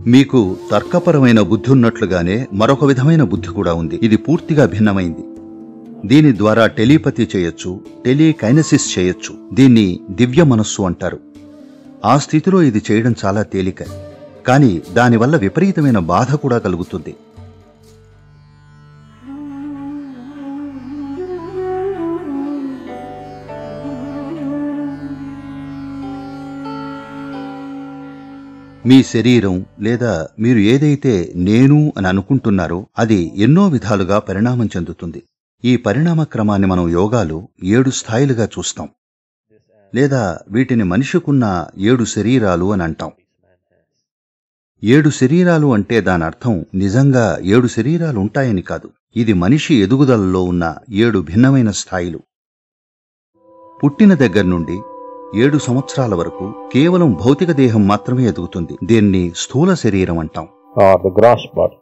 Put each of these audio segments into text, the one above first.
మీకు తర్కపరమైన బుద్ధి ఉన్నట్లుగానే మరొక విధమైన బుద్ధి కూడా ఉంది ఇది పూర్తిగా భిన్నమైంది దీని ద్వారా టెలిపతి చేయొచ్చు టెలికైనసిస్ చేయొచ్చు దీన్ని దివ్య మనస్సు అంటారు ఆ స్థితిలో ఇది చేయడం చాలా తేలిక కానీ దానివల్ల విపరీతమైన బాధ కూడా కలుగుతుంది మీ శరీరం లేదా మీరు ఏదైతే నేను అని అనుకుంటున్నారో అది ఎన్నో విధాలుగా పరిణామం చెందుతుంది ఈ పరిణామ క్రమాన్ని మనం యోగాలో ఏడు స్థాయిలుగా చూస్తాం లేదా వీటిని మనిషికున్న ఏడు శరీరాలు అని అంటాం ఏడు శరీరాలు అంటే దాని అర్థం నిజంగా ఏడు శరీరాలు ఉంటాయని కాదు ఇది మనిషి ఎదుగుదలలో ఉన్న ఏడు భిన్నమైన స్థాయిలు పుట్టిన దగ్గర నుండి ఏడు సంవత్సరాల వరకు కేవలం భౌతిక దేహం మాత్రమే ఎదుగుతుంది దీన్ని స్థూల శరీరం అంటాం or the gross body.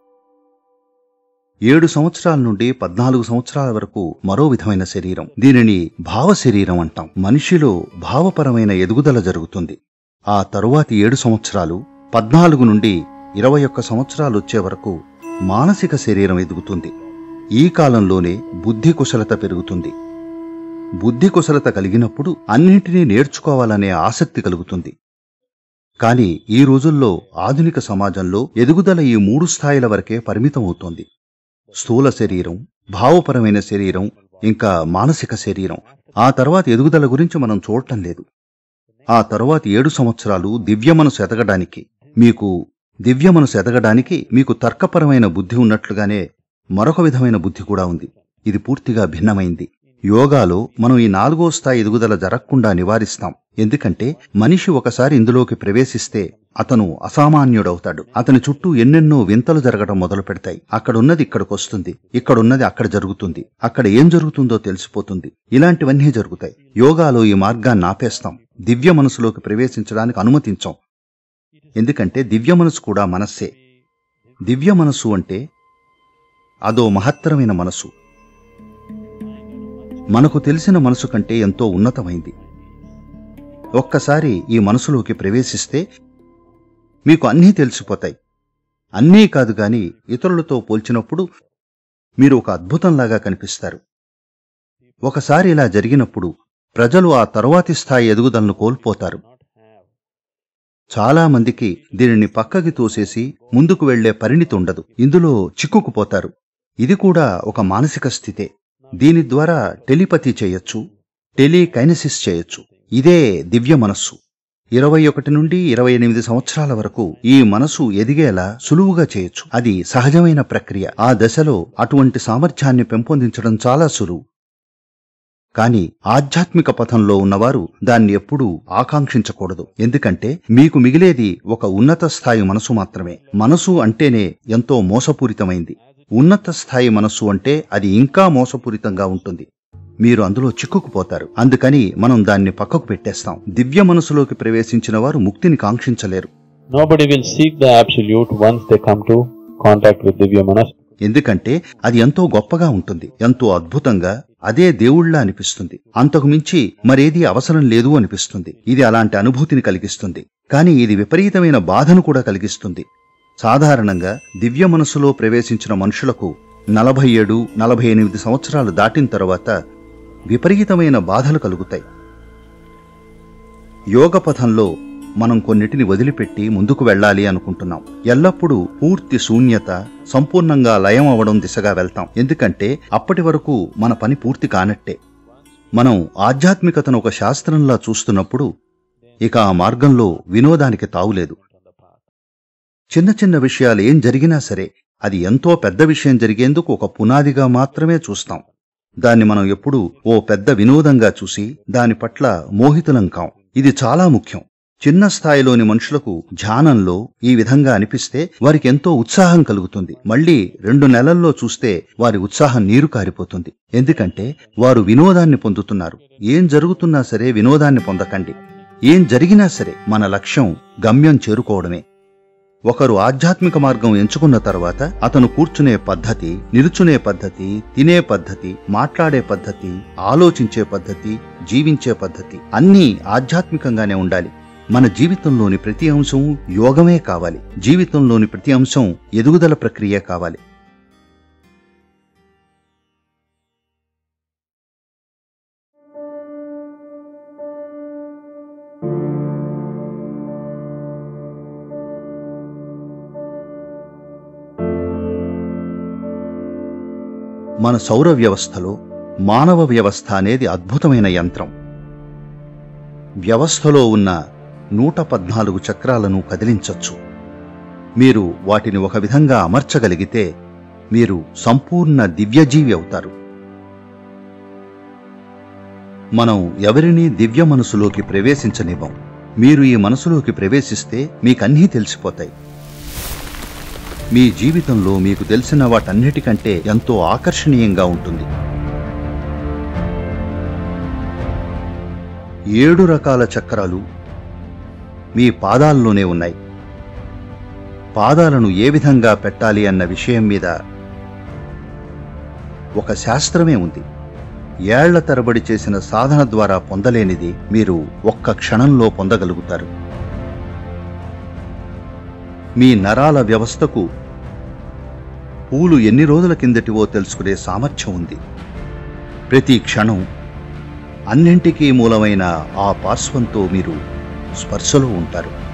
ఏడు సంవత్సరాల నుండి పద్నాలుగు సంవత్సరాల వరకు మరో విధమైన శరీరం దీనిని భావ శరీరం అంటాం మనిషిలో భావపరమైన ఎదుగుదల జరుగుతుంది ఆ తరువాతి ఏడు సంవత్సరాలు పద్నాలుగు నుండి ఇరవై ఒక్క సంవత్సరాలు వచ్చే వరకు మానసిక శరీరం ఎదుగుతుంది ఈ కాలంలోనే బుద్ధి కుశలత పెరుగుతుంది బుద్ధి కుశలత కలిగినప్పుడు అన్నింటినీ నేర్చుకోవాలనే ఆసక్తి కలుగుతుంది కానీ ఈ రోజుల్లో ఆధునిక సమాజంలో ఎదుగుదల ఈ మూడు స్థాయిల వరకే పరిమితం అవుతోంది స్థూల శరీరం భావపరమైన శరీరం ఇంకా మానసిక శరీరం ఆ తర్వాత ఎదుగుదల గురించి మనం చూడటం లేదు ఆ తరువాత ఏడు సంవత్సరాలు దివ్య మనసు ఎదగడానికి మీకు దివ్య మనసు ఎదగడానికి మీకు తర్కపరమైన బుద్ధి ఉన్నట్లుగానే మరొక విధమైన బుద్ధి కూడా ఉంది ఇది పూర్తిగా భిన్నమైంది యోగాలో మనం ఈ నాలుగో స్థాయి ఎదుగుదల జరగకుండా నివారిస్తాం ఎందుకంటే మనిషి ఒకసారి ఇందులోకి ప్రవేశిస్తే అతను అసామాన్యుడవుతాడు అతని చుట్టూ ఎన్నెన్నో వింతలు జరగడం మొదలు పెడతాయి అక్కడున్నది ఇక్కడికొస్తుంది ఇక్కడున్నది అక్కడ జరుగుతుంది అక్కడ ఏం జరుగుతుందో తెలిసిపోతుంది ఇలాంటివన్నీ జరుగుతాయి యోగాలో ఈ మార్గాన్ని ఆపేస్తాం దివ్య మనసులోకి ప్రవేశించడానికి అనుమతించాం ఎందుకంటే దివ్య మనసు కూడా మనస్సే దివ్య మనసు అంటే అదో మహత్తరమైన మనసు మనకు తెలిసిన మనసు కంటే ఎంతో ఉన్నతమైంది ఒక్కసారి ఈ మనసులోకి ప్రవేశిస్తే మీకు అన్నీ తెలిసిపోతాయి అన్నీ కాదు గాని ఇతరులతో పోల్చినప్పుడు మీరు ఒక అద్భుతంలాగా కనిపిస్తారు ఒకసారి ఇలా జరిగినప్పుడు ప్రజలు ఆ తరువాతి స్థాయి ఎదుగుదలను కోల్పోతారు చాలా మందికి దీనిని పక్కకి తోసేసి ముందుకు వెళ్లే పరిణితి ఉండదు ఇందులో చిక్కుకుపోతారు ఇది కూడా ఒక మానసిక స్థితే దీని ద్వారా టెలిపతి చేయొచ్చు టెలికైనసిస్ చేయొచ్చు ఇదే దివ్య మనస్సు ఇరవై ఒకటి నుండి ఇరవై ఎనిమిది సంవత్సరాల వరకు ఈ మనసు ఎదిగేలా సులువుగా చేయొచ్చు అది సహజమైన ప్రక్రియ ఆ దశలో అటువంటి సామర్థ్యాన్ని పెంపొందించడం చాలా సులువు కానీ ఆధ్యాత్మిక పథంలో ఉన్నవారు దాన్ని ఎప్పుడూ ఆకాంక్షించకూడదు ఎందుకంటే మీకు మిగిలేది ఒక ఉన్నత స్థాయి మనసు మాత్రమే మనసు అంటేనే ఎంతో మోసపూరితమైంది ఉన్నత స్థాయి మనస్సు అంటే అది ఇంకా మోసపూరితంగా ఉంటుంది మీరు అందులో చిక్కుకుపోతారు అందుకని మనం దాన్ని పక్కకు పెట్టేస్తాం దివ్య మనసులోకి ప్రవేశించిన వారు ముక్తిని కాంక్షించలేరు Nobody will seek the absolute once they come to contact with Divya Manas. ఎందుకంటే అది ఎంతో గొప్పగా ఉంటుంది ఎంతో అద్భుతంగా అదే దేవుళ్ళ అనిపిస్తుంది అంతకు మించి మరేది అవసరం లేదు అనిపిస్తుంది ఇది అలాంటి అనుభూతిని కలిగిస్తుంది కానీ ఇది విపరీతమైన బాధను కూడా కలిగిస్తుంది సాధారణంగా దివ్య మనసులో ప్రవేశించిన మనుషులకు నలభై ఏడు నలభై ఎనిమిది సంవత్సరాలు దాటిన తరువాత విపరీతమైన బాధలు కలుగుతాయి యోగ పథంలో మనం కొన్నిటిని వదిలిపెట్టి ముందుకు వెళ్ళాలి అనుకుంటున్నాం ఎల్లప్పుడూ పూర్తి శూన్యత సంపూర్ణంగా లయం అవడం దిశగా వెళ్తాం ఎందుకంటే అప్పటి వరకు మన పని పూర్తి కానట్టే మనం ఆధ్యాత్మికతను ఒక శాస్త్రంలా చూస్తున్నప్పుడు ఇక ఆ మార్గంలో వినోదానికి తావులేదు చిన్న చిన్న విషయాలు ఏం జరిగినా సరే అది ఎంతో పెద్ద విషయం జరిగేందుకు ఒక పునాదిగా మాత్రమే చూస్తాం దాన్ని మనం ఎప్పుడూ ఓ పెద్ద వినోదంగా చూసి దాని పట్ల మోహితులం కాం ఇది చాలా ముఖ్యం చిన్న స్థాయిలోని మనుషులకు ధ్యానంలో ఈ విధంగా అనిపిస్తే వారికి ఎంతో ఉత్సాహం కలుగుతుంది మళ్ళీ రెండు నెలల్లో చూస్తే వారి ఉత్సాహం నీరు కారిపోతుంది ఎందుకంటే వారు వినోదాన్ని పొందుతున్నారు ఏం జరుగుతున్నా సరే వినోదాన్ని పొందకండి ఏం జరిగినా సరే మన లక్ష్యం గమ్యం చేరుకోవడమే ఒకరు ఆధ్యాత్మిక మార్గం ఎంచుకున్న తర్వాత అతను కూర్చునే పద్ధతి నిలుచునే పద్ధతి తినే పద్ధతి మాట్లాడే పద్ధతి ఆలోచించే పద్ధతి జీవించే పద్ధతి అన్నీ ఆధ్యాత్మికంగానే ఉండాలి మన జీవితంలోని ప్రతి అంశం యోగమే కావాలి జీవితంలోని ప్రతి అంశం ఎదుగుదల ప్రక్రియ కావాలి మన సౌర వ్యవస్థలో మానవ వ్యవస్థ అనేది అద్భుతమైన యంత్రం వ్యవస్థలో ఉన్న నూట పద్నాలుగు చక్రాలను కదిలించొచ్చు మీరు వాటిని ఒక విధంగా అమర్చగలిగితే మీరు సంపూర్ణ దివ్యజీవి అవుతారు మనం ఎవరినీ దివ్య మనసులోకి ప్రవేశించనివ్వం మీరు ఈ మనసులోకి ప్రవేశిస్తే మీకన్నీ తెలిసిపోతాయి మీ జీవితంలో మీకు తెలిసిన వాటన్నిటికంటే ఎంతో ఆకర్షణీయంగా ఉంటుంది ఏడు రకాల చక్రాలు మీ పాదాల్లోనే ఉన్నాయి పాదాలను ఏ విధంగా పెట్టాలి అన్న విషయం మీద ఒక శాస్త్రమే ఉంది ఏళ్ల తరబడి చేసిన సాధన ద్వారా పొందలేనిది మీరు ఒక్క క్షణంలో పొందగలుగుతారు మీ నరాల వ్యవస్థకు పూలు ఎన్ని రోజుల కిందటివో తెలుసుకునే సామర్థ్యం ఉంది ప్రతి క్షణం అన్నింటికీ మూలమైన ఆ పార్శ్వంతో మీరు స్పర్శలో ఉంటారు